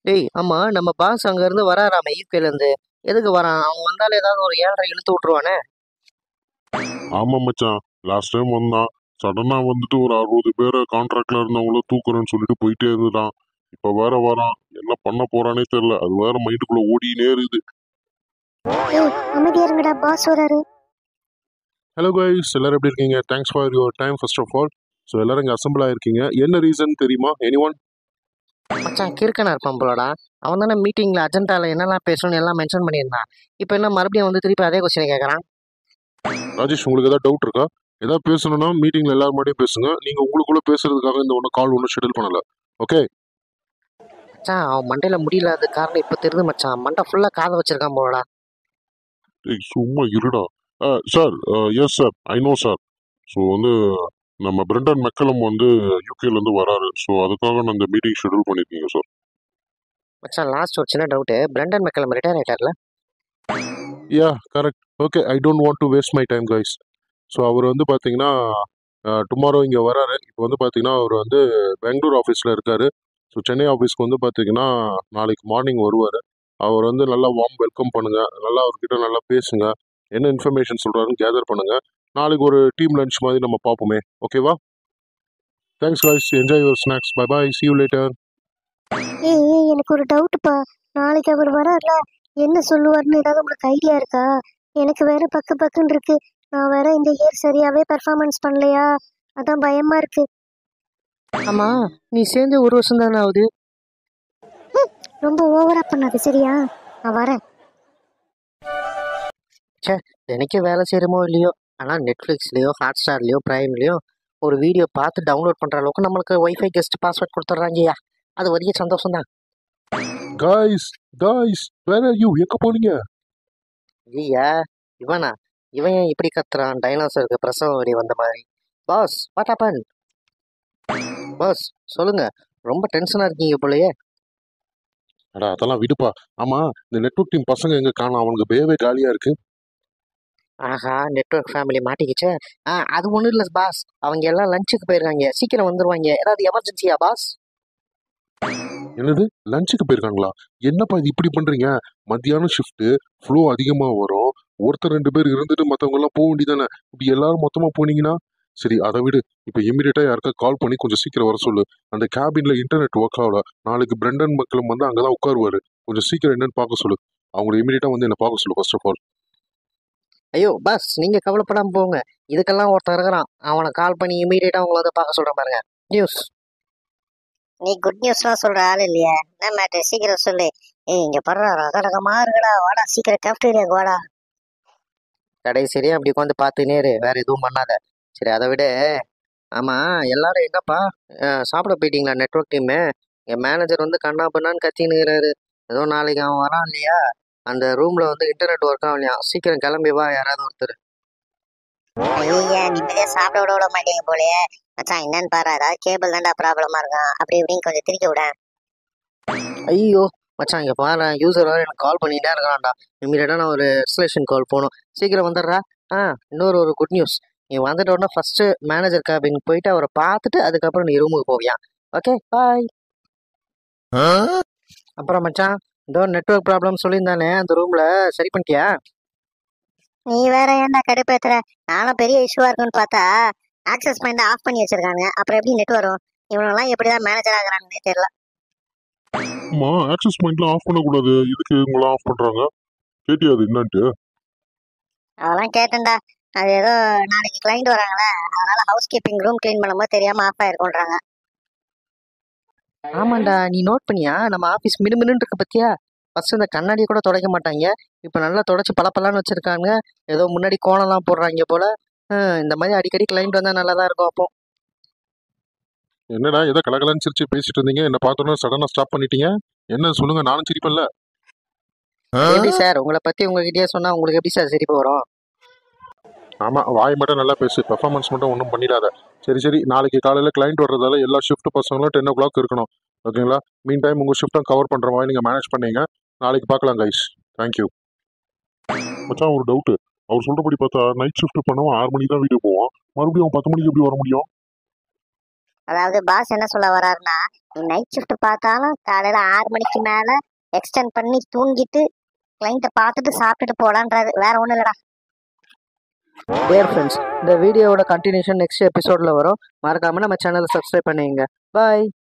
டேய் ஆமா நம்ம பாஸ் அங்க இருந்து வராராம யூகேல இருந்து எதுக்கு வரான் அவன் வந்தாலே ஏதாவது ஒரு ஏழரை இழுத்து விட்டுருவானே ஆமா மச்சான் லாஸ்ட் டைம் வந்தான் சடனா வந்துட்டு ஒரு அறுபது பேரை கான்ட்ராக்ட்ல இருந்தவங்கள தூக்குறேன்னு சொல்லிட்டு போயிட்டே இருந்துட்டான் இப்ப வேற வரான் என்ன பண்ண போறானே தெரியல அது வேற மைண்டுக்குள்ள ஓடினே இருக்குது ஏய் அமைதியா இருங்கடா பாஸ் வராரு ஹலோ கைஸ் எல்லாரும் எப்படி இருக்கீங்க thanks for your time first of all so எல்லாரும் இங்கே அசம்பிள் ஆயிருக்கீங்க என்ன ரீசன் தெரியுமா எனி ஒன் மச்சான் கிறுக்கனா இருப்பான் போலடா அவன் தானே மீட்டிங்ல அஜெண்டால என்னெல்லாம் பேசணும்னு எல்லாம் மென்ஷன் பண்ணியிருந்தான் இப்போ என்ன மறுபடியும் வந்து திருப்பி அதே கொஸ்டினை கேட்கறான் ராஜேஷ் உங்களுக்கு ஏதாவது டவுட் இருக்கா ஏதாவது பேசணும்னா மீட்டிங்ல எல்லாரும் மட்டும் பேசுங்க நீங்க உங்களுக்குள்ள பேசுறதுக்காக இந்த ஒன்று கால் ஒன்றும் ஷெடியூல் பண்ணல ஓகே மச்சான் அவன் மண்டையில முடியலாத காரணம் இப்போ தெரியுது மச்சான் மண்டை ஃபுல்லா காதை வச்சிருக்கான் போலடா சும்மா இருடா sir yes sir I know sir so வந்து நம்ம பிரெண்டன் மெக்கலம் வந்து யூகேல இருந்து வராரு ஸோ அதுக்காக நான் இந்த மீட்டிங் ஷெடியூல் பண்ணிருக்கீங்க சார் மச்சான் லாஸ்ட் ஒரு சின்ன டவுட்டு பிரெண்டன் மெக்கலம் ரிட்டையர் ஆயிட்டார்ல yeah correct okay I don't want to waste my time guys so அவர் வந்து பார்த்தீங்கன்னா டுமாரோ இங்கே வராரு இப்போ வந்து பார்த்தீங்கன்னா அவர் வந்து பெங்களூர் ஆஃபீஸில் இருக்காரு ஸோ சென்னை ஆஃபீஸ்க்கு வந்து பார்த்தீங்கன்னா நாளைக்கு மார்னிங் வருவார் அவர் வந்து நல்லா வார்ம் வெல்கம் பண்ணுங்க நல்லா அவர்கிட்ட நல்லா பேசுங்க என்ன இன்ஃபர்மேஷன் சொல்கிறாருன்னு கேதர் பண்ணுங்க நாளைக்கு ஒரு டீம் லஞ்ச் மாதிரி நம்ம பார்ப்போமே ஓகேவா thanks guys enjoy your snacks bye bye see you later ஏய் ஏய் எனக்கு ஒரு டவுட்டுப்பா நாளைக்கு அவர் வரார்ல என்ன சொல்லுவார்னு ஏதாவது உங்களுக்கு ஐடியா இருக்கா எனக்கு வேற பக்கு பக்குன்னு இருக்கு நான் வேற இந்த இயர் சரியாவே பெர்ஃபார்மன்ஸ் பண்ணலையா அதான் பயமா இருக்கு ஆமா நீ சேர்ந்து ஒரு வருஷம் தானே ஆகுது ரொம்ப ஓவரா பண்ணாது சரியா நான் வரேன் எனக்கே வேலை செய்யறமோ இல்லையோ ஆனால் நெட்ஃப்ளிக்ஸ்லயோ ஹாட் ஸ்டார்லயோ பிரைம்லயோ ஒரு வீடியோ பார்த்து டவுன்லோட் பண்ற அளவுக்கு நம்மளுக்கு ஒய்ஃபை கெஸ்ட் பாஸ்வேர்ட் கொடுத்துட்றாங்கய்யா அது வரைய சந்தோஷம் தான் காய்ஸ் காய்ஸ் வேற யூ எங்கே போனீங்க ஐயா இவனா இவன் ஏன் இப்படி கத்துறான் டைனோசருக்கு பிரசவ வரி வந்த மாதிரி பாஸ் வாட் ஹப்பன் பாஸ் சொல்லுங்க ரொம்ப டென்ஷனா இருக்கீங்க போலயே அடா அதெல்லாம் விடுப்பா ஆமா இந்த நெட்வொர்க் டீம் பசங்க எங்க காணோம் அவனுக்கு பேவே காலியா இருக்கு ஆஹா நெட்வொர்க் ஃபேமிலி மாட்டிக்கிச்சே ஆ அது ஒன்றும் இல்லை பாஸ் அவங்க எல்லாம் லஞ்சுக்கு போயிருக்காங்க சீக்கிரம் வந்துருவாங்க ஏதாவது எமர்ஜென்சியா பாஸ் என்னது லஞ்சுக்கு போயிருக்காங்களா என்னப்பா இது இப்படி பண்றீங்க மத்தியானம் ஷிஃப்ட் ஃப்ளோ அதிகமா வரும் ஒருத்தர் ரெண்டு பேர் இருந்துட்டு மத்தவங்க எல்லாம் போக வேண்டியதானே இப்படி எல்லாரும் மொத்தமா போனீங்கன்னா சரி அதை விடு இப்போ இமீடியட்டா யாருக்கா கால் பண்ணி கொஞ்சம் சீக்கிரம் வர சொல்லு அந்த கேபின்ல இன்டர்நெட் ஒர்க் ஆகல நாளைக்கு பிரெண்டன் மக்களும் வந்து அங்கதான் உட்காருவாரு கொஞ்சம் சீக்கிரம் என்னன்னு பார்க்க சொல்லு அவங்களை இமீடியட்டா வந்து என்ன பார்க்க சொல்லு ஃபர்ஸ்ட் ஆஃப் ஆல் ஐயோ பாஸ் நீங்க கவலைப்படாம போங்க இதுக்கெல்லாம் ஒருத்தன் இருக்கிறான் அவனை கால் பண்ணி இமீடியட்டா உங்களை வந்து பார்க்க சொல்றேன் பாருங்க நியூஸ் நீ குட் நியூஸ்லாம் சொல்ற ஆள் இல்லையா என்ன மேட்டர் சீக்கிரம் சொல்லு ஏய் இங்க படுறா ரகரகமா இருக்குடா வாடா சீக்கிரம் கேஃப்டீரியாக்கு வாடா கடைசியே அப்படி உட்காந்து பார்த்துனே இரு வேற எதுவும் பண்ணாத சரி அதை விட ஆமா எல்லாரும் எங்கப்பா அஹ், சாப்பிட போயிட்டீங்களா நெட்வொர்க் டீமு என் மேனேஜர் வந்து கண்ணா பண்ணான்னு கத்தினுக்கிறாரு ஏதோ நாளைக்கு அவன் வரான் இல்லையா அந்த ரூம்ல வந்து இன்டர்நெட் ஒர்க் ஆகலையா சீக்கிரம் கிளம்பி வா யாராவது ஒருத்தர் ஐயா நிம்மதியா சாப்பிட விட விட மாட்டீங்க போலயே மச்சான் என்னன்னு பாரு அதாவது கேபிள் தான்டா ப்ராப்ளமா இருக்கும் அப்படி இப்படின்னு கொஞ்சம் திருக்கி விட ஐயோ மச்சான் இங்க பாரு யூசர் வேற எனக்கு கால் பண்ணிட்டே இருக்கான்டா இமீடியட்டா நான் ஒரு எக்ஸ்பிளேஷன் கால் போகணும் சீக்கிரம் வந்துடுறா ஆ இன்னொரு ஒரு குட் நியூஸ் நீ வந்துட்ட உடனே ஃபர்ஸ்ட் மேனேஜர் கேபின் போயிட்டு அவரை பார்த்துட்டு அதுக்கப்புறம் நீ ரூமுக்கு போவியா ஓகே பாய் அப்புறம் மச்சான் இதோ நெட்வொர்க் ப்ராப்ளம் சொல்லியிருந்தானே அந்த ரூம்ல சரி பண்ணிட்டியா நீ வேற ஏன்டா கடுப்பேத்துற நானும் பெரிய இஷ்யூவா இருக்குன்னு பார்த்தா ஆக்சஸ் பாயிண்ட் ஆஃப் பண்ணி வச்சிருக்காங்க அப்புறம் எப்படி நெட் வரும் இவனெல்லாம் எப்படிதான் மேனேஜர் ஆகுறாங்கன்னே தெரியல அம்மா ஆக்சஸ் பாயிண்ட்லாம் ஆஃப் பண்ணக்கூடாது இதுக்கு இவங்களாம் ஆஃப் பண்றாங்க கேட்டியா அது என்னன்ட்டு அதெல்லாம் கேட்டேன்டா அது ஏதோ நாளைக்கு கிளைண்ட் வராங்களே அதனால ஹவுஸ் கீப்பிங் ரூம் க்ளீன் பண்ணும்போது தெரியாம ஆஃப் ஆயிருக்குன்றாங்க ஆமாண்டா நீ நோட் பண்ணியா நம்ம ஆஃபீஸ் மினுமினுன்னு இருக்கு பத்தியா ஃபர்ஸ்ட் இந்த கண்ணாடியை கூட துடைக்க மாட்டாங்க இப்போ நல்லா தொடச்சி பளபளன்னு வச்சிருக்காங்க ஏதோ முன்னாடி கோணம்லாம் போடுறாங்க போல ஹம், இந்த மாதிரி அடிக்கடி கிளைண்ட் வந்தா நல்லா தான் இருக்கும் அப்போ என்னடா ஏதோ கலகலன்னு சிரிச்சு பேசிட்டு இருந்தீங்க என்ன பார்த்தோன்னா சடனா ஸ்டாப் பண்ணிட்டீங்க என்ன சொல்லுங்க நானும் சிரிப்பேன்ல எப்படி சார் உங்களை பத்தி உங்ககிட்டயே சொன்னா உங்களுக்கு எப்படி சார் சிரிப்பு வரும் ஆமா வாய் மட்டும் நல்லா பேசு பெர்ஃபார்மன்ஸ் மட்டும் ஒன்றும் பண்ணிடாத சரி சரி நாளைக்கு காலையில கிளைண்ட் வர்றதால எல்லா ஷிஃப்ட் பசங்களும் டென் ஓ கிளாக் இருக்கணும் ஓகேங்களா மீன் டைம் உங்க ஷிஃப்ட்டும் கவர் பண்ற மாதிரி நீங்க மேனேஜ் பண்ணீங்க நாளைக்கு பார்க்கலாம் கைஸ் தேங்க்யூ மச்சான் ஒரு டவுட் அவர் சொல்றபடி பார்த்தா நைட் ஷிஃப்ட் பண்ணவன் ஆறு மணிக்கு தான் வீட்டுக்கு போவான் மறுபடியும் அவன் பத்து மணிக்கு எப்படி வர முடியும் அதாவது பாஸ் என்ன சொல்ல வராருன்னா நீ நைட் ஷிஃப்ட் பார்த்தாலும் காலையில ஆறு மணிக்கு மேல எக்ஸ்டெண்ட் பண்ணி தூங்கிட்டு கிளைண்ட்டை பார்த்துட்டு சாப்பிட்டுட்டு போலான்றாரு வேற ஒன்றும் இல்லடா டியர் ஃப்ரெண்ட்ஸ் இந்த வீடியோவோட கண்டினியூஷன் நெக்ஸ்ட் எபிசோடில் வரும் மறக்காமல் நம்ம சேனலை சப்ஸ்கிரைப் பண்ணிக்கங்க பாய்